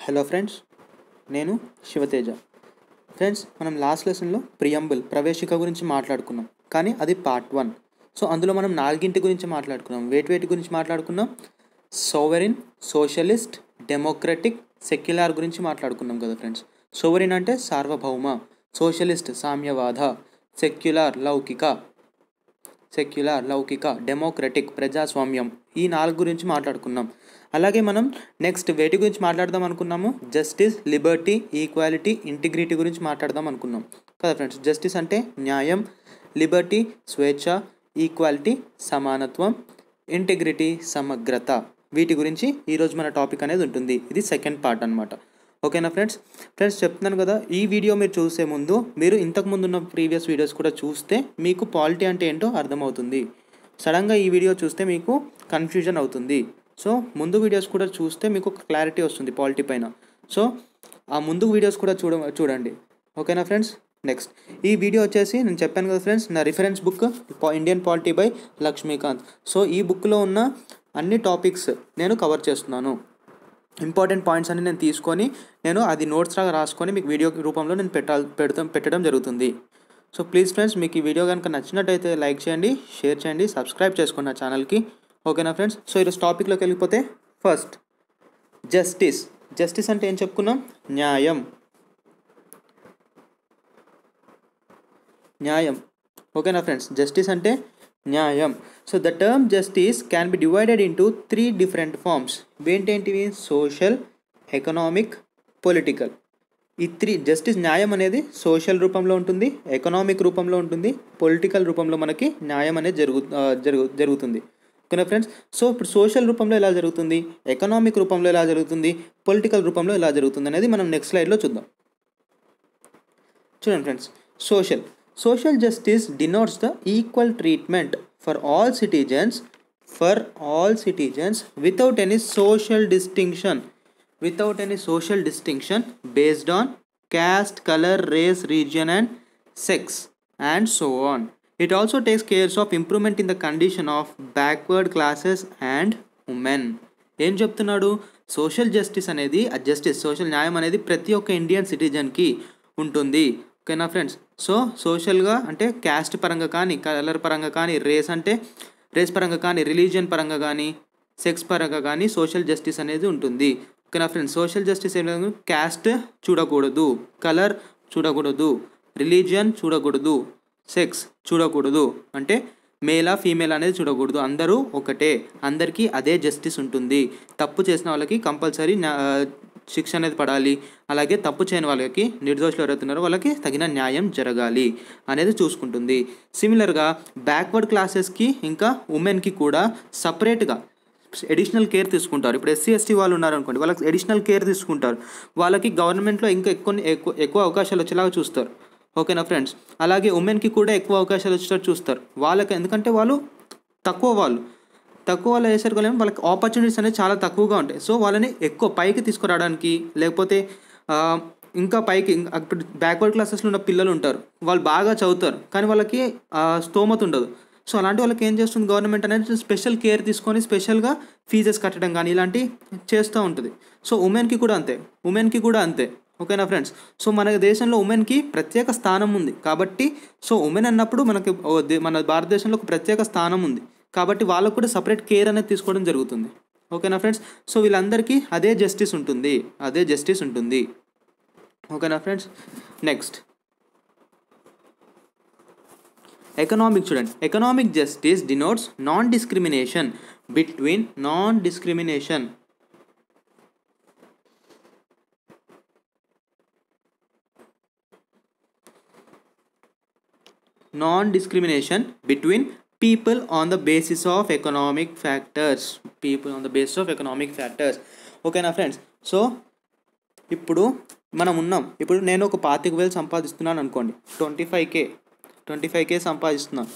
Hello friends నేను Sivateja friends మనం last లెసన్లో ప్రియంబుల్ ప్రవేశిక గురించి మాట్లాడుకున్నాం కానీ అది పార్ట్ వన్ సో అందులో మనం నాలుగింటి గురించి మాట్లాడుకున్నాం వేటి వేటి గురించి మాట్లాడుకున్నాం సోవరిన్ సోషలిస్ట్ డెమోక్రటిక్ సెక్యులర్ గురించి మాట్లాడుకున్నాం కదా ఫ్రెండ్స్ సోవరిన్ అంటే సార్వభౌమ సోషలిస్ట్ సామ్యవాద సెక్యులర్ లౌకిక సెక్యులర్ లౌకిక డెమోక్రటిక్ ప్రజాస్వామ్యం ఈ నాలుగు గురించి మాట్లాడుకున్నాం అలాగే మనం నెక్స్ట్ వేటి గురించి మాట్లాడదాం అనుకున్నాము జస్టిస్ లిబర్టీ ఈక్వాలిటీ ఇంటిగ్రిటీ గురించి మాట్లాడదాం అనుకున్నాం కదా ఫ్రెండ్స్ జస్టిస్ అంటే న్యాయం లిబర్టీ స్వేచ్ఛ ఈక్వాలిటీ సమానత్వం ఇంటిగ్రిటీ సమగ్రత వీటి గురించి ఈరోజు మన టాపిక్ అనేది ఉంటుంది ఇది సెకండ్ పార్ట్ అనమాట ఓకేనా ఫ్రెండ్స్ ఫ్రెండ్స్ చెప్తున్నాను కదా ఈ వీడియో మీరు చూసే ముందు మీరు ఇంతకు ముందు ఉన్న ప్రీవియస్ వీడియోస్ కూడా చూస్తే మీకు పాలిటీ అంటే ఏంటో అర్థమవుతుంది సడన్గా ఈ వీడియో చూస్తే మీకు కన్ఫ్యూజన్ అవుతుంది సో ముందు వీడియోస్ కూడా చూస్తే మీకు ఒక క్లారిటీ వస్తుంది పాలిటీ పైన సో ఆ ముందు వీడియోస్ కూడా చూడ చూడండి ఓకేనా ఫ్రెండ్స్ నెక్స్ట్ ఈ వీడియో వచ్చేసి నేను చెప్పాను కదా ఫ్రెండ్స్ నా reference book Indian polity by Laxmikanth so ఈ బుక్లో ఉన్న అన్ని టాపిక్స్ నేను కవర్ చేస్తున్నాను ఇంపార్టెంట్ పాయింట్స్ అన్ని నేను తీసుకొని నేను అది నోట్స్ లాగా రాసుకొని మీకు వీడియో రూపంలో నేను పెట్టాలి పెడతాం పెట్టడం జరుగుతుంది సో ప్లీజ్ ఫ్రెండ్స్ మీకు ఈ వీడియో కనుక నచ్చినట్టయితే లైక్ చేయండి షేర్ చేయండి సబ్స్క్రైబ్ చేసుకోండి నా ఛానల్కి ఓకేనా ఫ్రెండ్స్ సో ఈరోజు టాపిక్లోకి వెళ్ళిపోతే ఫస్ట్ జస్టిస్ జస్టిస్ అంటే ఏం చెప్పుకున్నాం న్యాయం న్యాయం ఓకేనా ఫ్రెండ్స్ జస్టిస్ అంటే న్యాయం so the term justice can be divided into three different forms ఏంటేంటివి సోషల్ ఎకనామిక్ పొలిటికల్ ఈ త్రీ జస్టిస్ న్యాయం అనేది సోషల్ రూపంలో ఉంటుంది ఎకనామిక్ రూపంలో ఉంటుంది పొలిటికల్ రూపంలో మనకి న్యాయం అనేది జరుగు జరుగు జరుగుతుంది ఓకేనా ఫ్రెండ్స్ సో ఇప్పుడు సోషల్ రూపంలో ఎలా జరుగుతుంది ఎకనామిక్ రూపంలో ఎలా జరుగుతుంది పొలిటికల్ రూపంలో ఎలా జరుగుతుంది అనేది మనం నెక్స్ట్ స్లైడ్లో చూద్దాం చూడండి friends social social justice denotes the equal treatment for all citizens for all citizens without any social distinction without any social distinction based on caste, color, race, region, and sex, and so on. It also takes care of improvement in the condition of backward classes and women. ఏం చెప్తున్నాడు social justice అనేది ఆ justice social న్యాయం అనేది ప్రతి ఒక్క Indian సిటిజన్కి ఉంటుంది ఓకేనా ఫ్రెండ్స్ సో సోషల్గా అంటే క్యాస్ట్ పరంగా కానీ కలర్ పరంగా కానీ రేస్ అంటే రేస్ పరంగా కానీ రిలీజియన్ పరంగా కానీ సెక్స్ పరంగా కానీ సోషల్ జస్టిస్ అనేది ఉంటుంది ఓకేనా ఫ్రెండ్స్ సోషల్ జస్టిస్ ఏం లేదు క్యాస్ట్ చూడకూడదు కలర్ చూడకూడదు రిలీజియన్ చూడకూడదు సెక్స్ చూడకూడదు అంటే మేలా ఫీమేల్ అనేది చూడకూడదు అందరూ ఒకటే అందరికీ అదే జస్టిస్ ఉంటుంది తప్పు చేసిన వాళ్ళకి కంపల్సరీ శిక్ష అనేది పడాలి అలాగే తప్పు చేయని వాళ్ళకి నిర్దోషులు ఎవరైతున్నారో వాళ్ళకి తగిన న్యాయం జరగాలి అనేది చూసుకుంటుంది సిమిలర్గా బ్యాక్వర్డ్ క్లాసెస్కి ఇంకా ఉమెన్కి కూడా సపరేట్గా ఎడిషనల్ కేర్ తీసుకుంటారు ఇప్పుడు ఎస్సీ ఎస్టీ వాళ్ళు ఉన్నారనుకోండి వాళ్ళకి ఎడిషనల్ కేర్ తీసుకుంటారు వాళ్ళకి గవర్నమెంట్లో ఇంకా ఎక్కువ ఎక్కువ ఎక్కువ అవకాశాలు వచ్చేలాగా చూస్తారు ఓకేనా ఫ్రెండ్స్ అలాగే ఉమెన్కి కూడా ఎక్కువ అవకాశాలు వచ్చేటట్టు చూస్తారు వాళ్ళకి ఎందుకంటే వాళ్ళు తక్కువ వాళ్ళు తక్కువ వాళ్ళు వేసరికి వాళ్ళకి ఆపర్చునిటీస్ అనేవి చాలా తక్కువగా ఉంటాయి సో వాళ్ళని ఎక్కువ పైకి తీసుకురావడానికి లేకపోతే ఇంకా పైకి ఇప్పుడు బ్యాక్వర్డ్ క్లాసెస్లో ఉన్న పిల్లలు ఉంటారు వాళ్ళు బాగా చదువుతారు కానీ వాళ్ళకి స్తోమత ఉండదు సో అలాంటి వాళ్ళకి ఏం చేస్తుంది గవర్నమెంట్ అనేది స్పెషల్ కేర్ తీసుకొని స్పెషల్గా ఫీజెస్ కట్టడం కానీ ఇలాంటి చేస్తూ ఉంటుంది సో ఉమెన్కి కూడా అంతే ఉమెన్కి కూడా అంతే ఓకేనా ఫ్రెండ్స్ సో మన దేశంలో ఉమెన్కి ప్రత్యేక స్థానం ఉంది కాబట్టి సో ఉమెన్ అన్నప్పుడు మనకి మన భారతదేశంలో ఒక ప్రత్యేక స్థానం ఉంది కాబట్టి వాళ్ళకు కూడా సపరేట్ కేర్ అనేది తీసుకోవడం జరుగుతుంది ఓకేనా ఫ్రెండ్స్ సో వీళ్ళందరికీ అదే జస్టిస్ ఉంటుంది అదే జస్టిస్ ఉంటుంది ఓకేనా ఫ్రెండ్స్ నెక్స్ట్ ఎకనామిక్ చూడండి economic justice denotes non discrimination between non discrimination non discrimination between people on the basis of economic factors people on the basis of economic factors ఓకేనా friends so ఇప్పుడు మనం ఉన్నాం ఇప్పుడు నేను ఒక పాతిక వేలు సంపాదిస్తున్నాను అనుకోండి twenty five K twenty five K సంపాదిస్తున్నాను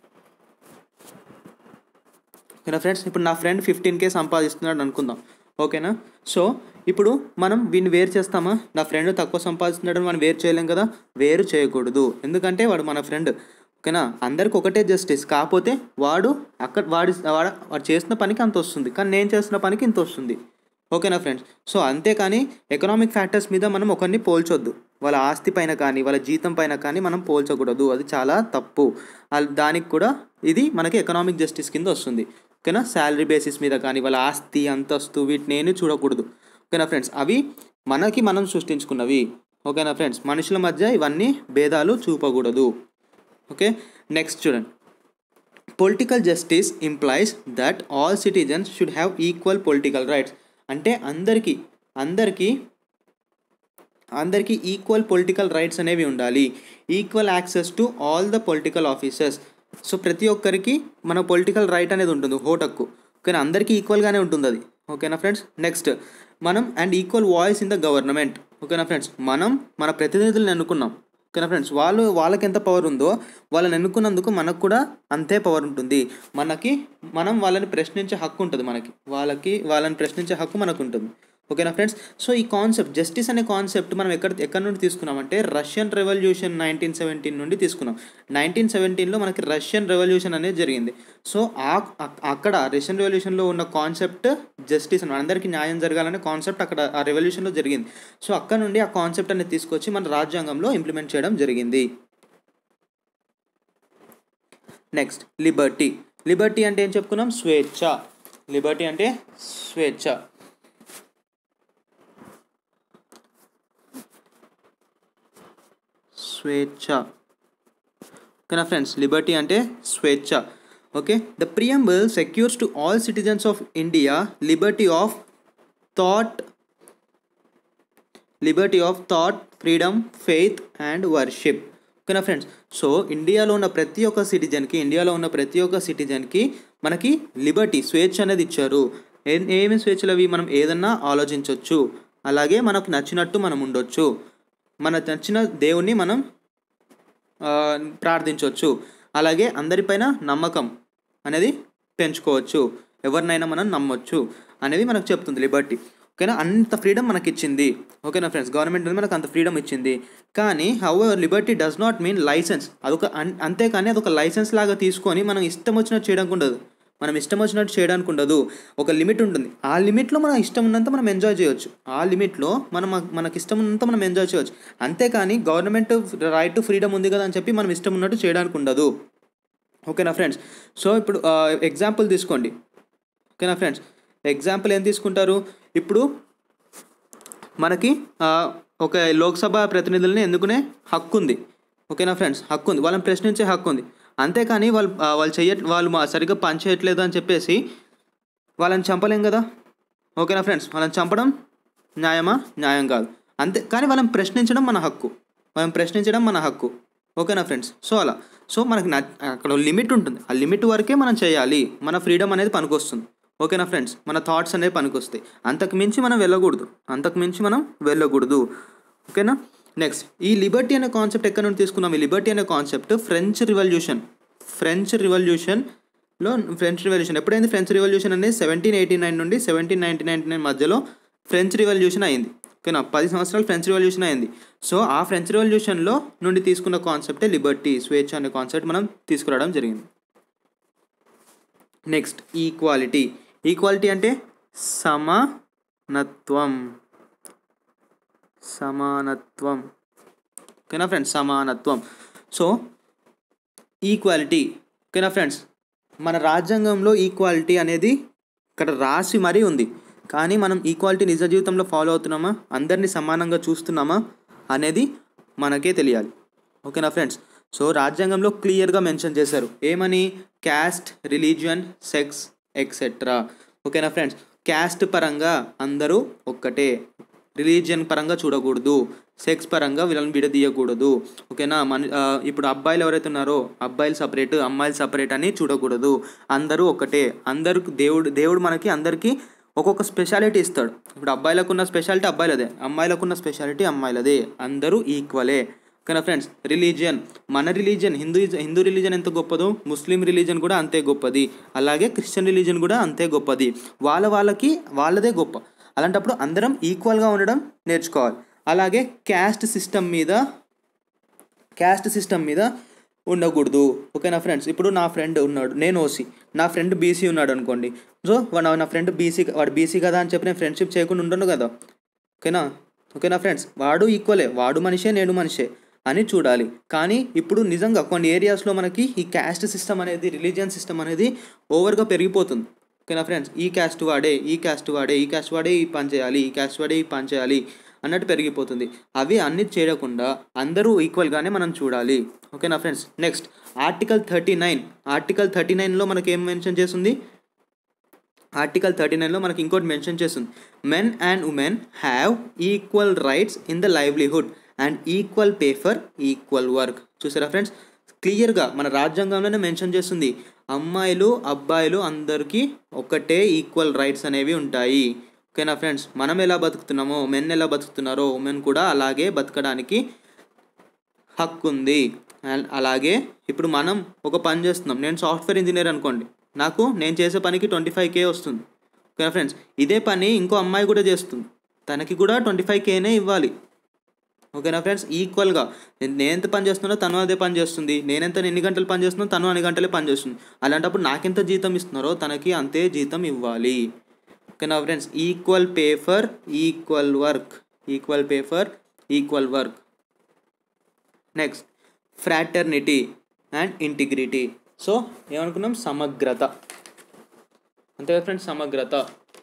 ఓకేనా ఫ్రెండ్స్ ఇప్పుడు నా ఫ్రెండ్ ఫిఫ్టీన్ కే సంపాదిస్తున్నాడు అనుకుందాం ఓకేనా సో ఇప్పుడు మనం వీడిని వేరు చేస్తామా నా ఫ్రెండ్ తక్కువ సంపాదిస్తున్నాడని మనం వేరు చేయలేం కదా వేరు చేయకూడదు ఎందుకంటే వాడు మన ఫ్రెండ్ ఓకేనా అందరికి ఒకటే జస్టిస్ కాకపోతే వాడు అక్కడ వాడి వాడు వాడు చేసిన పనికి అంత వస్తుంది కానీ నేను చేస్తున్న పనికి ఇంత వస్తుంది ఓకేనా ఫ్రెండ్స్ సో అంతేకాని ఎకనామిక్ ఫ్యాక్టర్స్ మీద మనం ఒకరిని పోల్చొద్దు వాళ్ళ ఆస్తి పైన కానీ వాళ్ళ జీతం పైన కానీ మనం పోల్చకూడదు అది చాలా తప్పు అల్- దానికి కూడా ఇది మనకి ఎకనామిక్ జస్టిస్ కింద వస్తుంది ఓకేనా శాలరీ బేసిస్ మీద కానీ వాళ్ళ ఆస్తి అంతస్తు వీటిని ఏమీ చూడకూడదు ఓకేనా ఫ్రెండ్స్ అవి మనకి మనం సృష్టించుకున్నవి ఓకేనా ఫ్రెండ్స్ మనుషుల మధ్య ఇవన్నీ భేదాలు చూపకూడదు ఓకే నెక్స్ట్ చూడండి political justice implies that all citizens should have equal political rights అంటే అందరికీ అందరికీ అందరికీ ఈక్వల్ పొలిటికల్ రైట్స్ అనేవి ఉండాలి equal access to all the political officers so ప్రతి ఒక్కరికి మన పొలిటికల్ రైట్ అనేది ఉంటుంది ఓట్ హక్కు ఓకేనా అందరికీ ఈక్వల్గానే ఉంటుంది అది ఓకేనా ఫ్రెండ్స్ నెక్స్ట్ మనం and equal voice in the government ఓకేనా ఫ్రెండ్స్ మనం మన ప్రతినిధులను ఎన్నుకున్నాం ఓకేనా ఫ్రెండ్స్ వాళ్ళు వాళ్ళకి ఎంత పవర్ ఉందో వాళ్ళని ఎన్నుకున్నందుకు మనకు కూడా అంతే పవర్ ఉంటుంది మనకి మనం వాళ్ళని ప్రశ్నించే హక్కు ఉంటుంది మనకి వాళ్ళకి వాళ్ళని ప్రశ్నించే హక్కు మనకు ఉంటుంది ఓకేనా ఫ్రెండ్స్ సో ఈ కాన్సెప్ట్ జస్టిస్ అనే కాన్సెప్ట్ మనం ఎక్కడ ఎక్కడి నుండి తీసుకున్నామంటే రష్యన్ రెవల్యూషన్ నైన్టీన్ సెవెంటీన్ నుండి తీసుకున్నాం నైన్టీన్ సెవెంటీన్లో మనకి రష్యన్ రెవల్యూషన్ అనేది జరిగింది సో ఆ అక్- అక్కడ రష్యన్ రెవల్యూషన్లో ఉన్న కాన్సెప్ట్ జస్టిస్ అని అందరికీ న్యాయం జరగాలనే కాన్సెప్ట్ అక్కడ ఆ రెవల్యూషన్లో జరిగింది సో అక్కడ నుండి ఆ కాన్సెప్ట్ అనేది తీసుకొచ్చి మన రాజ్యాంగంలో ఇంప్లిమెంట్ చేయడం జరిగింది నెక్స్ట్ లిబర్టీ లిబర్టీ అంటే ఏం చెప్పుకున్నాం స్వేచ్ఛ లిబర్టీ అంటే స్వేచ్ఛ స్వేచ్ఛ ఓకేనా ఫ్రెండ్స్ లిబర్టీ అంటే స్వేచ్ఛ okay the preamble secures to all citizens of India liberty of thought liberty of thought freedom faith and worship ఓకేనా ఫ్రెండ్స్ సో ఇండియాలో ఉన్న ప్రతి ఒక్క సిటిజన్కి ఇండియాలో ఉన్న ప్రతి ఒక్క సిటిజన్కి మనకి లిబర్టీ స్వేచ్ఛ అనేది ఇచ్చారు ఏ ఏమి స్వేచ్ఛలు అవి మనం ఏదన్నా ఆలోచించవచ్చు అలాగే మనకు నచ్చినట్టు మనం ఉండొచ్చు మన నచ్చిన దేవుణ్ణి మనం ఆ, ప్రార్థించవచ్చు అలాగే అందరిపైన నమ్మకం అనేది పెంచుకోవచ్చు ఎవరినైనా మనం నమ్మొచ్చు అనేది మనకు చెప్తుంది లిబర్టీ ఓకేనా అంత ఫ్రీడమ్ మనకి ఇచ్చింది ఓకేనా ఫ్రెండ్స్ గవర్నమెంట్ అనేది మనకు అంత ఫ్రీడమ్ ఇచ్చింది కానీ however liberty does not mean license అదొక అన్- అంతేకాని అదొక లైసెన్స్ లాగా తీసుకొని మనం ఇష్టం వచ్చినట్టు చేయడానికి ఉండదు మనం ఇష్టం వచ్చినట్టు చేయడానికి ఉండదు ఒక లిమిట్ ఉంటుంది ఆ లిమిట్లో మనం ఇష్టం ఉన్నంత మనం ఎంజాయ్ చేయొచ్చు ఆ లిమిట్లో మనం మనకి ఇష్టం ఉన్నంత మనం ఎంజాయ్ చేయొచ్చు అంతేకాని గవర్నమెంట్ రైట్ టు ఫ్రీడమ్ ఉంది కదా అని చెప్పి మనం ఇష్టం ఉన్నట్టు చేయడానికి ఉండదు ఓకేనా ఫ్రెండ్స్ సో ఇప్పుడు ఎగ్జాంపుల్ తీసుకోండి ఓకేనా ఫ్రెండ్స్ ఎగ్జాంపుల్ ఏం తీసుకుంటారు ఇప్పుడు మనకి ఆ, ఒక లోక్సభ ప్రతినిధుల్ని ఎన్నుకునే హక్కు ఉంది ఓకేనా ఫ్రెండ్స్ హక్కు ఉంది వాళ్ళని ప్రశ్నించే హక్కు ఉంది అంతేకాని వాళ్ళు ఆ, వాళ్ళు చెయ్య వాళ్ళు మా సరిగ్గా పని చేయట్లేదు అని చెప్పేసి వాళ్ళని చంపలేం కదా ఓకేనా ఫ్రెండ్స్ వాళ్ళని చంపడం న్యాయమా న్యాయం కాదు అంతే కానీ వాళ్ళని ప్రశ్నించడం మన హక్కు మనం ప్రశ్నించడం మన హక్కు ఓకేనా ఫ్రెండ్స్ సో అలా సో మనకి న- అక్కడ లిమిట్ ఉంటుంది ఆ లిమిట్ వరకే మనం చేయాలి మన ఫ్రీడమ్ అనేది పనికొస్తుంది ఓకేనా ఫ్రెండ్స్ మన థాట్స్ అనేవి పనికొస్తాయి అంతకు మించి మనం వెళ్ళకూడదు అంతకు మించి మనం వెళ్ళకూడదు ఓకేనా నెక్స్ట్ ఈ లిబర్టీ అనే కాన్సెప్ట్ ఎక్కడ నుండి తీసుకున్నాం ఈ లిబర్టీ అనే కాన్సెప్ట్ ఫ్రెంచ్ రివల్యూషన్ ఫ్రెంచ్ రివల్యూషన్లో ఫ్రెంచ్ రివల్యూషన్ ఎప్పుడైంది ఫ్రెంచ్ రివల్యూషన్ అనేది సెవెంటీన్ ఎయిటీ నైన్ నుండి సెవెంటీన్ నైన్టీ నైన్టీ నైన్ మధ్యలో ఫ్రెంచ్ రివల్యూషన్ అయింది ఓకేనా పది సంవత్సరాలు ఫ్రెంచ్ రివల్యూషన్ అయింది సో ఆ ఫ్రెంచ్ రివల్యూషన్లో నుండి తీసుకున్న కాన్సెప్టే లిబర్టీ స్వేచ్ఛ అనే కాన్సెప్ట్ మనం తీసుకురావడం జరిగింది నెక్స్ట్ ఈక్వాలిటీ ఈక్వాలిటీ అంటే సమానత్వం సమానత్వం ఓకేనా ఫ్రెండ్స్ సమానత్వం సో ఈక్వాలిటీ ఓకేనా ఫ్రెండ్స్ మన రాజ్యాంగంలో ఈక్వాలిటీ అనేది ఇక్కడ రాసి మరీ ఉంది కానీ మనం ఈక్వాలిటీ నిజ జీవితంలో ఫాలో అవుతున్నామా అందరినీ సమానంగా చూస్తున్నామా అనేది మనకే తెలియాలి ఓకేనా ఫ్రెండ్స్ సో రాజ్యాంగంలో క్లియర్గా మెన్షన్ చేశారు ఏమని క్యాస్ట్ రిలీజియన్ సెక్స్ ఎక్సెట్రా ఓకేనా ఫ్రెండ్స్ క్యాస్ట్ పరంగా అందరూ ఒక్కటే రిలీజియన్ పరంగా చూడకూడదు సెక్స్ పరంగా వీళ్ళని విడదీయకూడదు ఓకేనా మన ఆ, ఇప్పుడు అబ్బాయిలు ఎవరైతే ఉన్నారో అబ్బాయిలు సపరేట్ అమ్మాయిలు సపరేట్ అని చూడకూడదు అందరూ ఒకటే అందరికి దేవుడు దేవుడు మనకి అందరికీ ఒక్కొక్క స్పెషాలిటీ ఇస్తాడు ఇప్పుడు అబ్బాయిలకు ఉన్న స్పెషాలిటీ అబ్బాయిలదే అమ్మాయిలకు ఉన్న స్పెషాలిటీ అమ్మాయిలదే అందరూ ఈక్వలే ఓకేనా ఫ్రెండ్స్ రిలీజియన్ మన రిలీజియన్ హిందూ హిందూ రిలీజియన్ ఎంత గొప్పదో ముస్లిం రిలీజియన్ కూడా అంతే గొప్పది అలాగే క్రిస్టియన్ రిలీజియన్ కూడా అంతే గొప్పది వాళ్ళ వాళ్ళకి వాళ్ళదే గొప్ప అలాంటప్పుడు అందరం ఈక్వల్గా ఉండడం నేర్చుకోవాలి అలాగే క్యాస్ట్ సిస్టమ్ మీద క్యాస్ట్ సిస్టమ్ మీద ఉండకూడదు ఓకేనా ఫ్రెండ్స్ ఇప్పుడు నా ఫ్రెండ్ ఉన్నాడు నేను ఓసీ నా ఫ్రెండ్ బీసీ ఉన్నాడు అనుకోండి సో వాడు నా ఫ్రెండ్ బీసీ వాడు బీసీ కదా అని చెప్పి నేను ఫ్రెండ్షిప్ చేయకుండా ఉండను కదా ఓకేనా ఓకేనా ఫ్రెండ్స్ వాడు ఈక్వలే వాడు మనిషే నేను మనిషే అని చూడాలి కానీ ఇప్పుడు నిజంగా కొన్ని ఏరియాస్లో మనకి ఈ క్యాస్ట్ సిస్టమ్ అనేది రిలీజియన్ సిస్టమ్ అనేది ఓవర్గా పెరిగిపోతుంది ఓకేనా ఫ్రెండ్స్ ఈ క్యాస్ట్ వాడే ఈ క్యాస్ట్ వాడే ఈ క్యాస్ట్ వాడే ఈ పని చేయాలి ఈ క్యాస్ట్ వాడే ఈ పని చేయాలి అన్నట్టు పెరిగిపోతుంది అవి అన్ని చేయకుండా అందరూ ఈక్వల్గానే మనం చూడాలి ఓకేనా friends next article thirty nine article thirty నైన్లో మనకి ఏం మెన్షన్ చేస్తుంది ఆర్టికల్ థర్టీ నైన్లో మనకి ఇంకోటి మెన్షన్ చేస్తుంది men and women have equal rights in the livelihood and equal pay for equal work చూసారా ఫ్రెండ్స్ క్లియర్గా మన రాజ్యాంగంలోనే మెన్షన్ చేస్తుంది అమ్మాయిలు అబ్బాయిలు అందరికీ ఒకటే ఈక్వల్ రైట్స్ అనేవి ఉంటాయి ఓకేనా ఫ్రెండ్స్ మనం ఎలా బతుకుతున్నామో మెన్ ఎలా బతుకుతున్నారో ఉమెన్ కూడా అలాగే బతకడానికి హక్కు ఉంది అండ్ అలాగే ఇప్పుడు మనం ఒక పని చేస్తున్నాం నేను సాఫ్ట్వేర్ ఇంజనీర్ అనుకోండి నాకు నేను చేసే పనికి ట్వంటీ ఫైవ్ కే వస్తుంది ఓకేనా ఫ్రెండ్స్ ఇదే పని ఇంకో అమ్మాయి కూడా చేస్తుంది తనకి కూడా ట్వంటీ ఫైవ్ కేనే ఇవ్వాలి ఓకేనా ఫ్రెండ్స్ ఈక్వల్గా నేను ఎంత పని చేస్తున్నానో తను అదే పని చేస్తుంది నేనెంత ఎన్ని గంటలు పని చేస్తున్నానో తను అన్ని గంటలే పని చేస్తుంది అలాంటప్పుడు నాకెంత జీతం ఇస్తున్నారో తనకి అంతే జీతం ఇవ్వాలి ఓకేనా friends equal pay for equal work equal pay for equal work next fraternity and integrity so ఏమనుకున్నాం సమగ్రత అంతే కదా ఫ్రెండ్స్ సమగ్రత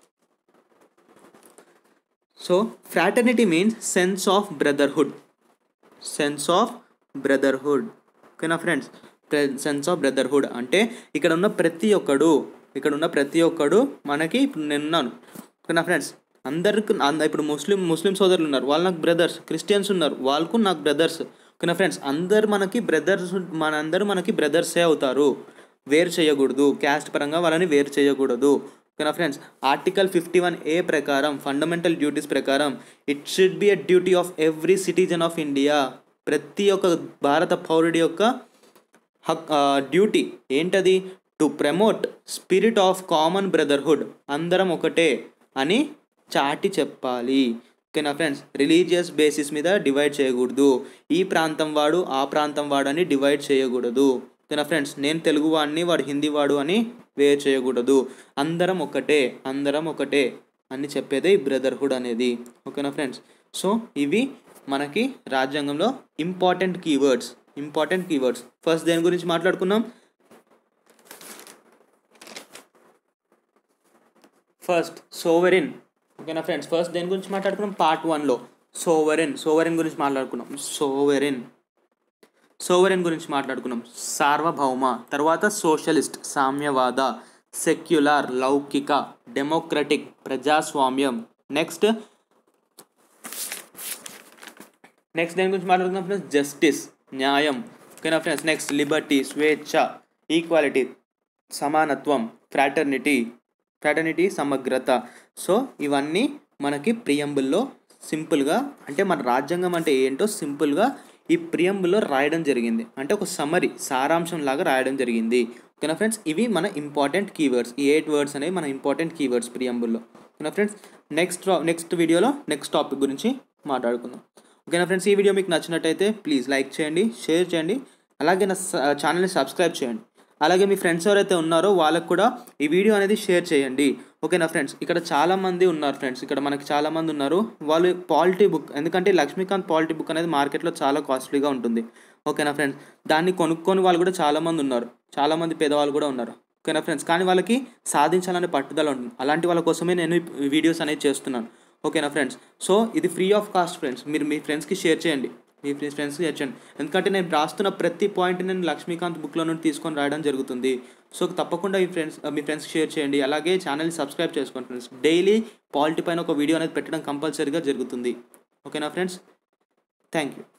so fraternity means sense of brotherhood sense of brotherhood ఓకేనా ఫ్రెండ్స్ సెన్స్ ఆఫ్ బ్రదర్హుడ్ అంటే ఇక్కడ ఉన్న ప్రతి ఒక్కడు ఇక్కడ ఉన్న ప్రతి ఒక్కడు మనకి ఇప్పుడు నేను ఉన్నాను ఓకేనా ఫ్రెండ్స్ అందరికి అంద- ఇప్పుడు ముస్లిం ముస్లిం సోదరులు ఉన్నారు వాళ్ళు నాకు బ్రదర్స్ క్రిస్టియన్స్ ఉన్నారు వాళ్ళకు నాకు బ్రదర్స్ ఓకేనా ఫ్రెండ్స్ అందరు మనకి బ్రదర్స్ మన అందరూ మనకి బ్రదర్సే అవుతారు వేరు చేయకూడదు క్యాస్ట్ పరంగా వాళ్ళని వేరు చేయకూడదు ఓకేనా friends article fifty one A ప్రకారం ఫండమెంటల్ డ్యూటీస్ ప్రకారం it should be a duty of every citizen of India ప్రతి ఒక్క భారత పౌరుడి యొక్క హక్ డ్యూటీ ఏంటది to promote spirit of common brotherhood అందరం ఒకటే అని చాటి చెప్పాలి ఓకేనా ఫ్రెండ్స్ రిలీజియస్ బేసిస్ మీద డివైడ్ చేయకూడదు ఈ ప్రాంతం వాడు ఆ ప్రాంతం వాడు అని డివైడ్ చేయకూడదు ఓకేనా ఫ్రెండ్స్ నేను తెలుగు వాడిని వాడు హిందీ వాడు అని వేరు చేయకూడదు అందరం ఒకటే అందరం ఒకటే అని చెప్పేదే ఈ బ్రదర్హుడ్ అనేది ఓకేనా ఫ్రెండ్స్ సో ఇవి మనకి రాజ్యాంగంలో important keywords important keywords first దేని గురించి మాట్లాడుకున్నాం ఫస్ట్ సోవెరిన్ ఓకేనా ఫ్రెండ్స్ ఫస్ట్ దేని గురించి మాట్లాడుకున్నాం పార్ట్ వన్లో సోవెరిన్ సోవెరిన్ గురించి మాట్లాడుకున్నాం సోవెరిన్ సోవరెన్ గురించి మాట్లాడుకున్నాం సార్వభౌమ తర్వాత సోషలిస్ట్ సామ్యవాద సెక్యులర్ లౌకిక డెమోక్రటిక్ ప్రజాస్వామ్యం నెక్స్ట్ నెక్స్ట్ దేని గురించి మాట్లాడుకున్నాం ఫ్రెండ్స్ జస్టిస్ న్యాయం ఓకేనా ఫ్రెండ్స్ నెక్స్ట్ లిబర్టీ స్వేచ్ఛ ఈక్వాలిటీ సమానత్వం ఫ్రాటర్నిటీ ఫ్రాటర్నిటీ సమగ్రత సో ఇవన్నీ మనకి ప్రియంబుల్లో సింపుల్గా అంటే మన రాజ్యాంగం అంటే ఏంటో సింపుల్గా ఈ ప్రియంబుల్లో రాయడం జరిగింది అంటే ఒక సమరీ సారాంశం లాగా రాయడం జరిగింది ఓకేనా ఫ్రెండ్స్ ఇవి మన ఇంపార్టెంట్ కీవర్డ్స్ ఈ ఎయిట్ వర్డ్స్ అనేవి మన ఇంపార్టెంట్ కీవర్డ్స్ ప్రియంబుల్లో ఓకేనా ఫ్రెండ్స్ నెక్స్ట్ నెక్స్ట్ వీడియోలో నెక్స్ట్ టాపిక్ గురించి మాట్లాడుకుందాం ఓకేనా ఫ్రెండ్స్ ఈ వీడియో మీకు నచ్చినట్టయితే ప్లీజ్ లైక్ చేయండి షేర్ చేయండి అలాగే నా ఛానల్ని సబ్స్క్రైబ్ చేయండి అలాగే మీ ఫ్రెండ్స్ ఎవరైతే ఉన్నారో వాళ్ళకు కూడా ఈ వీడియో అనేది షేర్ చేయండి ఓకేనా ఫ్రెండ్స్ ఇక్కడ చాలా మంది ఉన్నారు ఫ్రెండ్స్ ఇక్కడ మనకి చాలా మంది ఉన్నారు వాళ్ళు పాలిటీ బుక్ ఎందుకంటే లక్ష్మీకాంత్ పాలిటీ బుక్ అనేది మార్కెట్లో చాలా కాస్ట్లీగా ఉంటుంది ఓకేనా ఫ్రెండ్స్ దాన్ని కొనుక్కొని వాళ్ళు కూడా చాలా మంది ఉన్నారు చాలా మంది పేదవాళ్ళు కూడా ఉన్నారు ఓకేనా ఫ్రెండ్స్ కానీ వాళ్ళకి సాధించాలనే పట్టుదల ఉంటుంది అలాంటి వాళ్ళ కోసమే నేను ఈ వీడియోస్ అనేది చేస్తున్నాను ఓకేనా ఫ్రెండ్స్ సో ఇది ఫ్రీ ఆఫ్ కాస్ట్ ఫ్రెండ్స్ మీరు మీ ఫ్రెండ్స్కి షేర్ చేయండి మీ ఫ్రెండ్స్కి షేర్ చేయండి ఎందుకంటే నేను రాస్తున్న ప్రతి పాయింట్ నేను లక్ష్మీకాంత్ బుక్లో నుండి తీసుకొని రాయడం జరుగుతుంది సో తప్పకుండా మీ ఫ్రెండ్స్ మీ ఫ్రెండ్స్కి షేర్ చేయండి అలాగే ఛానల్ని సబ్స్క్రైబ్ చేసుకోండి ఫ్రెండ్స్ డైలీ పాలిటీ పైన ఒక వీడియో అనేది పెట్టడం కంపల్సరీగా జరుగుతుంది ఓకేనా ఫ్రెండ్స్ థ్యాంక్ యూ